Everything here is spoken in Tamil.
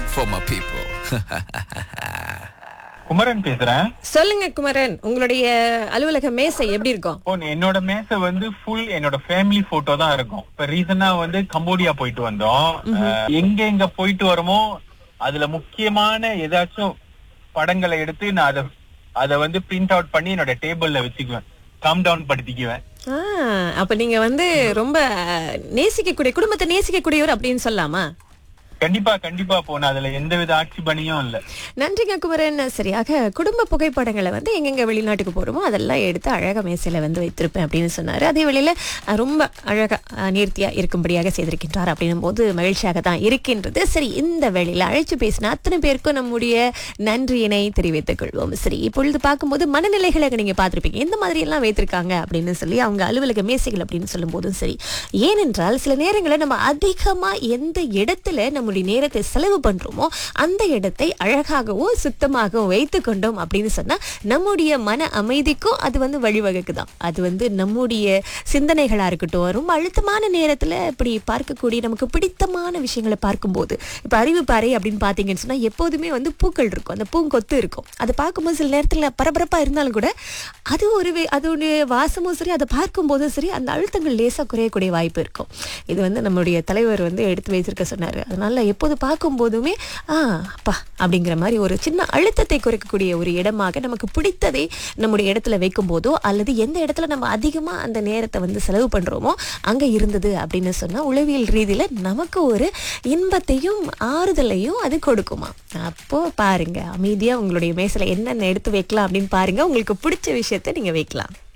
for my people. குமரன் பேசுறேன் சொல்லுங்க குமரன் உங்களுடைய அலுவலக மேசை எப்படி இருக்கும் இப்போ என்னோட மேசை வந்து ஃபுல் என்னோட ஃபேமிலி போட்டோ தான் இருக்கும் இப்ப ரீசனா வந்து கம்போடியா போயிட்டு வந்தோம் அஹ், எங்க எங்க போயிட்டு வரோமோ அதுல முக்கியமான ஏதாச்சும் படங்களை எடுத்து நான் அதை அதை வந்து பிரிண்ட் அவுட் பண்ணி என்னோட டேபிள்ல வச்சுக்குவேன் கம் டவுன் படுத்திக்குவேன் ஆ, அப்ப நீங்க வந்து ரொம்ப நேசிக்கக்கூடிய குடும்பத்தை நேசிக்கக்கூடியவர் அப்படின்னு சொல்லலாமா கண்டிப்பா கண்டிப்பா போன அதுல எந்தவித ஆட்சேபணியும் இல்ல நன்றிங்க குமரன் சரியாக குடும்ப புகைப்படங்களை வந்து எங்கெங்க வெளிநாட்டுக்கு போறோமோ அதெல்லாம் எடுத்து அழகா மேசையில வந்து வைத்திருப்பேன் அப்படின்னு சொன்னாரு அதே வேளையில அஹ், ரொம்ப அழகா அஹ், நேர்த்தியா இருக்கும்படியாக செய்திருக்கின்றார் அப்படின்னும் போது மகிழ்ச்சியாக தான் இருக்கின்றது சரி இந்த வேளையில அழைச்சு பேசின அத்தனை பேருக்கும் நம்முடைய நன்றியினை தெரிவித்துக் கொள்வோம் சரி இப்பொழுது பார்க்கும்போது மனநிலைகளை நீங்க பார்த்திருப்பீங்க எந்த மாதிரி எல்லாம் வைத்திருக்காங்க அப்படின்னு சொல்லி அவங்க அலுவலக மேசைகள் அப்படின்னு சொல்லும் போதும் சரி ஏனென்றால் சில நேரங்களில் நம்ம அதிகமா எந்த இடத்துல நம்முடைய நேரத்தை செலவு பண்றோமோ அந்த இடத்தை அழகாகவும் சுத்தமாகவும் வைத்துக் கொண்டோம் அப்படின்னு சொன்னா நம்முடைய மன அமைதிக்கும் அது வந்து வழிவகுக்குதான் அது வந்து நம்முடைய சிந்தனைகளா இருக்கட்டும் ரொம்ப அழுத்தமான நேரத்துல இப்படி பார்க்கக்கூடிய நமக்கு பிடித்தமான விஷயங்களை பார்க்கும்போது இப்ப அறிவு பாறை அப்படின்னு பாத்தீங்கன்னு சொன்னா எப்போதுமே வந்து பூக்கள் இருக்கும் அந்த பூங்கொத்து இருக்கும் அதை பார்க்கும்போது சில நேரத்துல பரபரப்பா இருந்தாலும் கூட அது ஒரு வே- அதோடைய வாசமும் சரி அதை பார்க்கும்போதும் சரி அந்த அழுத்தங்கள் லேசா குறையக்கூடிய வாய்ப்பு இருக்கும் இது வந்து நம்முடைய தலைவர் வந்து எடுத்து வைத்திருக்க சொன்னாரு அதனால எப்போது பார்க்கும்போதுமே ஆ அப்பா அப்படிங்கிற மாதிரி ஒரு சின்ன அழுத்தத்தை குறைக்கக்கூடிய ஒரு இடமாக நமக்கு பிடித்ததை நம்முடைய இடத்துல வைக்கும் போதோ அல்லது எந்த இடத்துல நம்ம அதிகமா அந்த நேரத்தை வந்து செலவு பண்றோமோ அங்க இருந்தது அப்படின்னு சொன்னா உளவியல் ரீதியில நமக்கு ஒரு இன்பத்தையும் ஆறுதலையும் அது கொடுக்குமா அப்போ பாருங்க அமைதியா உங்களுடைய மேசையில என்னென்ன எடுத்து வைக்கலாம் அப்படின்னு பாருங்க உங்களுக்கு பிடிச்ச விஷயத்தை நீங்க வைக்கலாம்